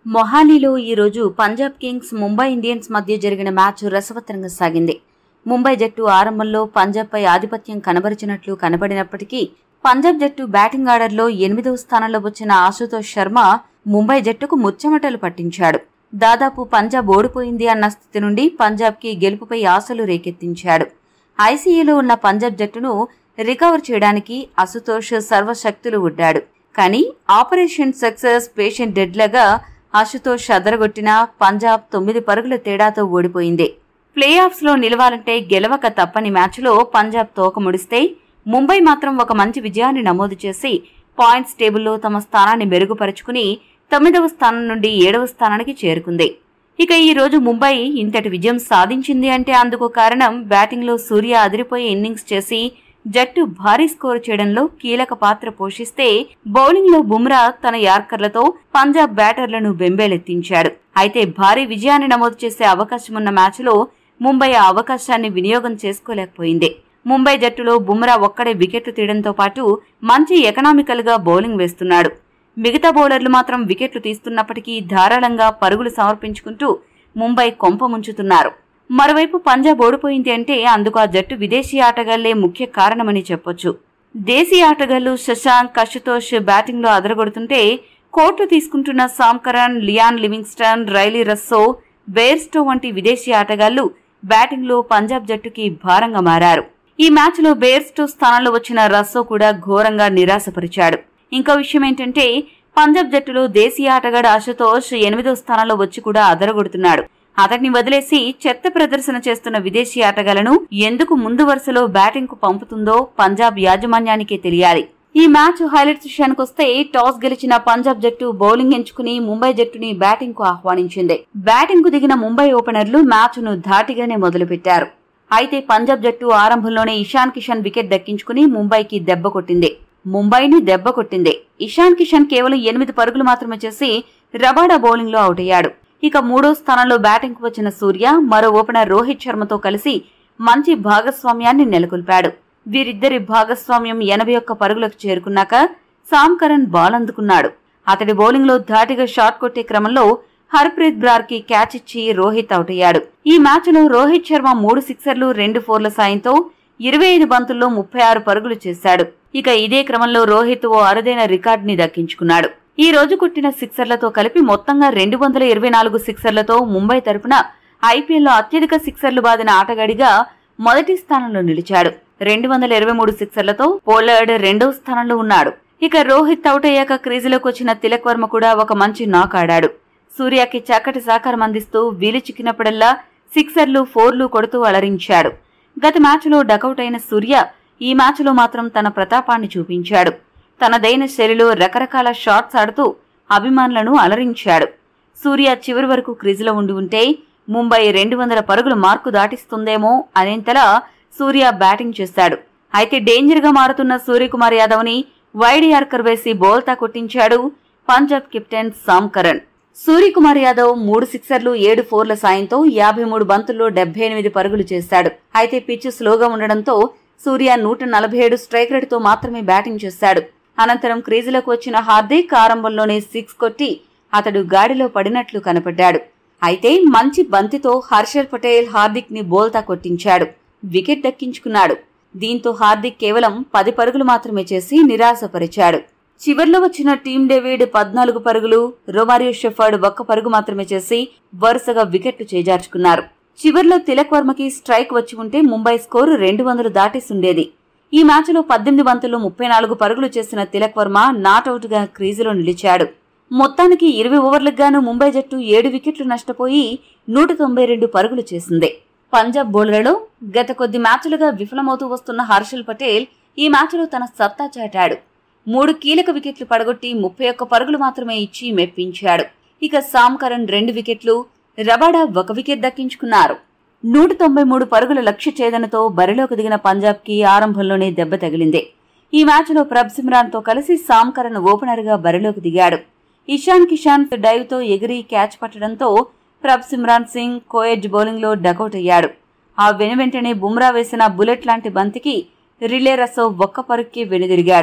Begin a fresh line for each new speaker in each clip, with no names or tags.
మొహాలీలో ఈరోజు Punjab Kings Mumbai Indians మధ్య జరిగిన మ్యాచ్ రసవత్తరంగా సాగింది ముంబై జట్టు ఆరంభంలో పంజాబ్పై ఆధిపత్యం కనబరిచినట్లు కనబడినప్పటికీ పంజాబ్ జట్టు బ్యాటింగ్ ఆర్డర్లో ఎనిమిదవ స్థానంలో వచ్చిన ఆశుతోష్ శర్మ ముంబై జట్టుకు ముచ్చమటలు పట్టించాడు దాదాపు పంజాబ్ ఓడిపోయింది అన్న స్థితి నుండి పంజాబ్కి గెలుపుపై ఆశలు రేకెత్తించాడు ఐసీయూలో ఉన్న పంజాబ్ జట్టును రికవర్ చేయడానికి అశుతోష్ సర్వశక్తులు ఉడ్డాడు కానీ ఆపరేషన్ సక్సెస్ పేషెంట్ డెడ్లగా ఆశుతోష్ అదరగొట్టిన పంజాబ్ తొమ్మిది పరుగుల తేడాతో ఓడిపోయింది ప్లే ఆఫ్స్లో నిలవాలంటే గెలవక తప్పని మ్యాచ్లో పంజాబ్ తోక ముడిస్తే ముంబై మాత్రం ఒక మంచి విజయాన్ని నమోదు చేసి పాయింట్స్ టేబుల్లో తమ స్థానాన్ని మెరుగుపరుచుకుని తొమ్మిదవ స్థానం నుండి ఏడవ స్థానానికి చేరుకుంది ఇక ఈ రోజు ముంబై ఇంతటి విజయం సాధించింది అంటే అందుకు కారణం బ్యాటింగ్లో సూర్య అదిరిపోయే ఇన్నింగ్స్ చేసి జట్టు భారీ స్కోరు చేయడంలో కీలక పాత్ర పోషిస్తే బౌలింగ్లో బుమ్రా తన యార్కర్లతో పంజాబ్ బ్యాటర్లను బెంబేలెత్తించాడు అయితే భారీ విజయాన్ని నమోదు చేసే అవకాశం ఉన్న మ్యాచ్లో ముంబై ఆ అవకాశాన్ని వినియోగం చేసుకోలేకపోయింది ముంబై జట్టులో బుమ్రా ఒక్కడే వికెట్లు తీయడంతో పాటు మంచి ఎకనామికల్ గా బౌలింగ్ వేస్తున్నాడు మిగతా బౌలర్లు మాత్రం వికెట్లు తీస్తున్నప్పటికీ ధారాళంగా పరుగులు సమర్పించుకుంటూ ముంబై కొంప ముంచుతున్నారు మరోవైపు పంజాబ్ ఓడిపోయింది అంటే అందుకు ఆ జట్టు విదేశీ ఆటగాళ్లే ముఖ్య కారణమని చెప్పొచ్చు దేశీయ ఆటగాళ్లు శశాంక్ అశుతోష్ బ్యాటింగ్లో అదరగొడుతుంటే కోట్లు తీసుకుంటున్న Sam Curran Liam Livingstone Rilee Rossouw Bairstow వంటి విదేశీ ఆటగాళ్లు బ్యాటింగ్లో పంజాబ్ జట్టుకి భారంగా మారారు ఈ మ్యాచ్లో బేర్స్టో స్థానంలో వచ్చిన రస్సో కూడా ఘోరంగా నిరాశపరిచాడు ఇంకో విషయం ఏంటంటే పంజాబ్ జట్టులో దేశీయ ఆటగాడు ఆశుతోష్ ఎనిమిదో స్థానంలో వచ్చి కూడా అదరగొడుతున్నాడు అతన్ని వదిలేసి చెత్త ప్రదర్శన చేస్తున్న విదేశీ ఆటగాళ్లను ఎందుకు ముందు వరుసలో బ్యాటింగ్ కు పంపుతుందో పంజాబ్ యాజమాన్యానికే తెలియాలి ఈ మ్యాచ్ హైలైట్స్ విషయానికొస్తే టాస్ గెలిచిన పంజాబ్ జట్టు బౌలింగ్ ఎంచుకుని ముంబై జట్టుని బ్యాటింగ్ కు ఆహ్వానించింది బ్యాటింగ్ కు దిగిన ముంబై ఓపెనర్లు మ్యాచ్ ను ధాటిగానే మొదలుపెట్టారు అయితే పంజాబ్ జట్టు ఆరంభంలోనే ఇషాన్ కిషన్ వికెట్ దక్కించుకుని ముంబైకి దెబ్బ కొట్టింది ముంబైని దెబ్బ కొట్టింది ఇషాన్ కిషన్ కేవలం ఎనిమిది పరుగులు మాత్రమే చేసి రబాడా బౌలింగ్ లో అవుట్ అయ్యాడు ఇక మూడో స్థానంలో బ్యాటింగ్ కు వచ్చిన సూర్య మరో ఓపెనర్ రోహిత్ శర్మతో కలిసి మంచి భాగస్వామ్యాన్ని నెలకొల్పాడు వీరిద్దరి భాగస్వామ్యం ఎనభై ఒక్క పరుగులకు చేరుకున్నాక సామ్ కరణ్ బాల్ అందుకున్నాడు అతడి బౌలింగ్ లో ధాటిగా షాట్ కొట్టే క్రమంలో హర్ప్రీత్ బ్రార్ కి క్యాచ్ ఇచ్చి రోహిత్ అవుట్ అయ్యాడు ఈ మ్యాచ్ లో రోహిత్ శర్మ మూడు సిక్సర్లు రెండు ఫోర్ల సాయంతో ఇరవై ఐదు బంతుల్లో ముప్పై ఆరు పరుగులు చేశాడు ఇక ఇదే క్రమంలో రోహిత్ ఓ అరుదైన రికార్డుని దక్కించుకున్నాడు ఈ రోజు కొట్టిన సిక్సర్లతో కలిపి మొత్తంగా రెండు వందల ఇరవై నాలుగు సిక్సర్లతో ముంబై తరపున ఐపీఎల్లో అత్యధిక సిక్సర్లు బాదిన ఆటగాడిగా మొదటి స్థానంలో నిలిచాడు రెండు వందల ఇరవై మూడు సిక్సర్లతో పోలార్డ్ రెండో స్థానంలో ఉన్నాడు ఇక రోహిత్ అవుట్ అయ్యాక క్రీజులోకి వచ్చిన తిలక్ వర్మ కూడా ఒక మంచి నాక్ ఆడాడు సూర్యకి చక్కటి సహకారం అందిస్తూ వీలు చిక్కినప్పుడల్లా సిక్సర్లు ఫోర్లు కొడుతూ అలరించాడు గత మ్యాచ్లో డకౌట్ అయిన సూర్య ఈ మ్యాచ్లో మాత్రం తన ప్రతాపాన్ని చూపించాడు తనదైన శైలిలో రకరకాల షాట్స్ ఆడుతూ అభిమానులను అలరించాడు సూర్య చివరి వరకు క్రీజులో ఉండి ఉంటే ముంబై రెండు వందల పరుగుల మార్కు దాటిస్తుందేమో అనేంతలా సూర్య బ్యాటింగ్ చేశాడు అయితే డేంజర్గా మారుతున్న సూర్యకుమార్ యాదవ్ని వైడ్ యార్కర్ వేసి బోల్తా కొట్టించాడు Punjab captain Sam Curran Suryakumar Yadav మూడు సిక్సర్లు ఏడు ఫోర్ల సాయంతో యాభై మూడు బంతుల్లో డెబ్బై ఎనిమిది పరుగులు చేశాడు అయితే పిచ్ స్లోగా ఉండడంతో సూర్య నూట నలభై ఏడు స్ట్రైక్ రేటుతో మాత్రమే బ్యాటింగ్ చేశాడు అనంతరం క్రీజులకు వచ్చిన హార్దిక్ ఆరంభంలోనే సిక్స్ కొట్టి అతడు గాడిలో పడినట్లు కనపడ్డాడు అయితే మంచి బంతితో హర్షల్ పటేల్ హార్దిక్ ని బోల్తా కొట్టించాడు వికెట్ దక్కించుకున్నాడు దీంతో హార్దిక్ కేవలం పది పరుగులు మాత్రమే చేసి నిరాశపరిచాడు చివర్లో వచ్చిన టీం డేవిడ్ పద్నాలుగు పరుగులు రొమారియో షెఫర్డ్ ఒక్క పరుగు మాత్రమే చేసి వరుసగా వికెట్లు చేజార్చుకున్నారు చివర్లో తిలక్ వర్మకి స్ట్రైక్ వచ్చి ఉంటే ముంబై స్కోరు రెండు వందలు దాటేసుండేది ఈ మ్యాచ్లో పద్దెనిమిది బంతుల్లో ముప్పై నాలుగు పరుగులు చేసిన తిలక్ వర్మ నాటౌట్ గా క్రీజులో నిలిచాడు మొత్తానికి ఇరవై ఓవర్లకు గాను ముంబై జట్టు ఏడు వికెట్లు నష్టపోయి నూట తొంభై రెండు పరుగులు చేసింది పంజాబ్ బౌలర్లలో గత కొద్ది మ్యాచ్లుగా విఫలమవుతూ వస్తున్న హర్షల్ పటేల్ ఈ మ్యాచ్లో తన సత్తా చాటాడు మూడు కీలక వికెట్లు పడగొట్టి ముప్పై ఒక్క పరుగులు మాత్రమే ఇచ్చి మెప్పించాడు ఇక సామ్ కరణ్ రెండు వికెట్లు రబాడా ఒక వికెట్ దక్కించుకున్నారు నూట తొంభై మూడు పరుగుల లక్ష్య ఛేదనతో బరిలోకి దిగిన పంజాబ్కి ఆరంభంలోనే దెబ్బ తగిలింది ఈ మ్యాచ్లో ప్రభ్ సిమ్రాన్తో కలిసి సామ్ కరణ్ ఓపెనర్గా బరిలోకి దిగాడు ఇషాన్ కిషాన్ డైవ్తో ఎగిరి క్యాచ్ పట్టడంతో ప్రభ్ సిమ్రాన్ సింగ్ కోయెడ్ బౌలింగ్లో డకౌట్ అయ్యాడు ఆ వెనువెంటనే బుమ్రా వేసిన బుల్లెట్ లాంటి బంతికి రిలే రసో ఒక్క పరుక్కి వెనుదిరిగాడు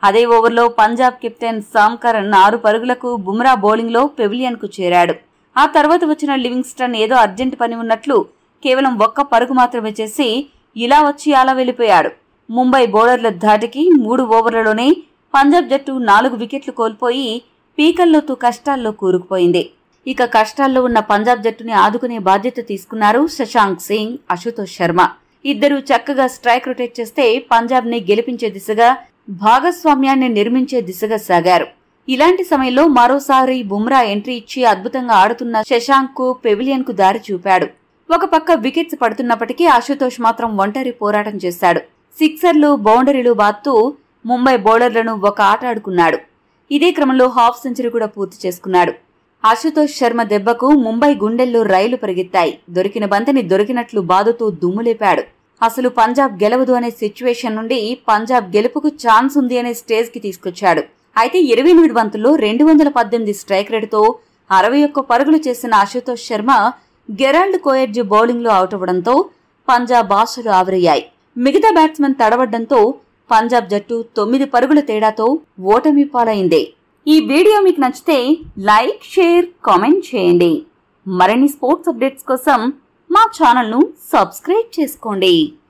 అదే ఓవర్లో పంజాబ్ కెప్టెన్ సామ్ కరణ్ ఆరు పరుగులకు బుమ్రా బౌలింగ్లో పెవిలియన్కు చేరాడు ఆ తర్వాత వచ్చిన లివింగ్స్టన్ ఏదో అర్జెంట్ పని ఉన్నట్లు కేవలం ఒక్క పరుగు మాత్రమే చేసి ఇలా వచ్చి అలా వెళ్ళిపోయాడు ముంబై బౌలర్ల ధాటికి మూడు ఓవర్లలోనే పంజాబ్ జట్టు నాలుగు వికెట్లు కోల్పోయి పీకల్లోతూ కష్టాల్లో కూరుకుపోయింది ఇక కష్టాల్లో ఉన్న పంజాబ్ జట్టుని ఆదుకునే బాధ్యత తీసుకున్నారు శశాంక్ సింగ్ అశుతోష్ శర్మ ఇద్దరు చక్కగా స్ట్రైక్ రొటేట్ చేస్తే పంజాబ్ ని గెలిపించే దిశగా భాగస్వామ్యాన్ని నిర్మించే దిశగా సాగారు ఇలాంటి సమయంలో మరోసారి బుమ్రా ఎంట్రీ ఇచ్చి అద్భుతంగా ఆడుతున్న శశాంక్ కు పెవిలియన్ కు దారి చూపాడు ఒక పక్క వికెట్స్ పడుతున్నప్పటికీ ఆశుతోష్ మాత్రం ఒంటరి పోరాటం చేశాడు సిక్సర్లు బౌండరీలు బాత్తూ ముంబై బౌలర్లను ఒక ఆట ఆడుకున్నాడు ఇదే క్రమంలో హాఫ్ సెంచరీ కూడా పూర్తి చేసుకున్నాడు ఆశుతోష్ శర్మ దెబ్బకు ముంబై గుండెల్లో రైలు పరిగెత్తాయి దొరికిన బంతిని దొరికినట్లు బాదుతూ దుమ్ములేపాడు అసలు పంజాబ్ గెలవదు అనే సిచ్యువేషన్ నుండి పంజాబ్ గెలుపుకు ఛాన్స్ ఉంది అనే స్టేజ్ కి తీసుకొచ్చాడు అయితే ఇరవై ఎనిమిది బంతుల్లో రెండు వందల పద్దెనిమిది స్ట్రైక్ రేటుతో అరవై ఒక్క పరుగులు చేసిన Ashutosh Sharma Gerald Coetzee bowling లో అవుట్ అవ్వడంతో పంజాబ్ ఆశలు ఆవిరయ్యాయి మిగతా బ్యాట్స్మెన్ తడబడ్డంతో పంజాబ్ జట్టు తొమ్మిది పరుగుల తేడాతో ఓటమి పాలైంది ఈ వీడియో మీకు నచ్చితే లైక్ షేర్ కామెంట్ చేయండి మరిన్ని స్పోర్ట్స్ అప్డేట్స్ కోసం మా ఛానల్ను సబ్స్క్రైబ్ చేసుకోండి